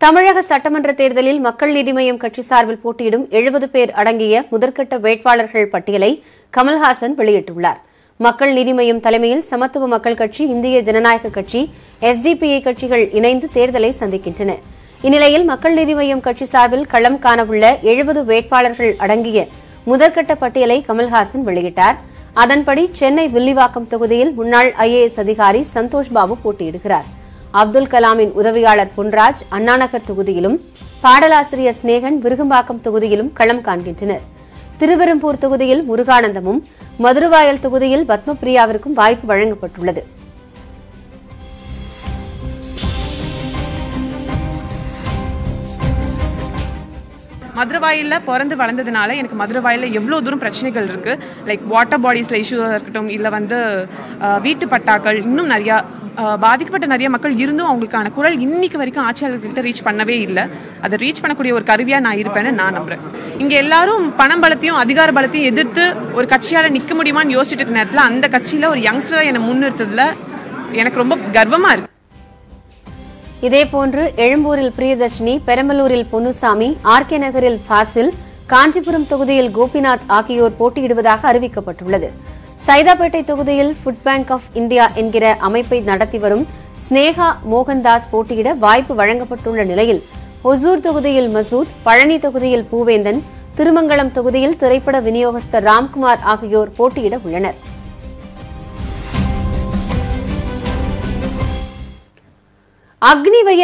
தமிழக சட்டமன்ற தேர்தலில் மக்கள் நீதி மய்யம் கட்சி சார்பில் போட்டியிடும் எழுபது பேர் அடங்கிய முதற்கட்ட வேட்பாளர்கள் பட்டியலை கமல்ஹாசன் வெளியிட்டுள்ளார் மக்கள் நீதி மய்யம் தலைமையில் சமத்துவ மக்கள் கட்சி இந்திய ஜனநாயக கட்சி எஸ்டிபிஐ கட்சிகள் இணைந்து தேர்தலை சந்திக்கின்றன இந்நிலையில் மக்கள் நீதி மய்யம் கட்சி சார்பில் களம் காணவுள்ள எழுபது வேட்பாளர்கள் அடங்கிய முதற்கட்ட பட்டியலை கமல்ஹாசன் வெளியிட்டார் அதன்படி சென்னை வில்லிவாக்கம் தொகுதியில் முன்னாள் ஐஏஎஸ் அதிகாரி சந்தோஷ் பாபு போட்டியிடுகிறார் அப்துல் கலாமின் உதவியாளர் பொன்ராஜ் அண்ணாநகர் தொகுதியிலும் பாடலாசிரியர் சிநேகன் விருகம்பாக்கம் தொகுதியிலும் களம் காண்கின்றனர் திருவெரும்பூர் தொகுதியில் முருகானந்தமும் மதுரவாயல் தொகுதியில் பத்மபிரியாவிற்கும் வாய்ப்பு வழங்கப்பட்டுள்ளது மதுரவாயிலில் பிறந்து வளர்ந்ததுனால எனக்கு மதுரவாயிலில் எவ்வளோ தூரம் பிரச்சனைகள் இருக்குது லைக் வாட்டர் பாடிஸில் இஷ்யூவாக இருக்கட்டும் இல்லை வந்து அஹ், வீட்டு பட்டாக்கள் இன்னும் நிறையா அஹ், பாதிக்கப்பட்ட நிறைய மக்கள் இருந்தும் அவங்களுக்கான குரல் இன்னைக்கு வரைக்கும் ஆட்சியாளர்கிட்ட ரீச் பண்ணவே இல்லை அதை ரீச் பண்ணக்கூடிய ஒரு கருவியாக நான் இருப்பேன்னு நான் நம்புறேன் இங்கே எல்லாரும் பணம் பலத்தையும் அதிகார பலத்தையும் எதிர்த்து ஒரு கட்சியால் நிற்க முடியுமான்னு யோசிச்சுட்டு இருக்க நேரத்தில் அந்த கட்சியில் ஒரு யங்ஸ்டரை என்னை முன்னிறுத்ததில் எனக்கு ரொம்ப கர்வமாக இருக்குது இதேபோன்று எழும்பூரில் பிரியதர்ஷினி பெரம்பலூரில் பொன்னுசாமி ஆர்கே நகரில் ஃபாசில் காஞ்சிபுரம் தொகுதியில் கோபிநாத் ஆகியோர் போட்டியிடுவதாக அறிவிக்கப்பட்டுள்ளது சைதாப்பேட்டை தொகுதியில் ஃபுட் பேங்க் ஆஃப் இந்தியா என்கிற அமைப்பை நடத்தி வரும் ஸ்னேகா மோகன்தாஸ் போட்டியிட வாய்ப்பு வழங்கப்பட்டுள்ள நிலையில் ஒசூர் தொகுதியில் மசூத் பழனி தொகுதியில் பூவேந்தன் திருமங்கலம் தொகுதியில் திரைப்பட விநியோகஸ்தர் ராம்குமார் ஆகியோர் போட்டியிட உள்ளனர் அக்னி வெயில்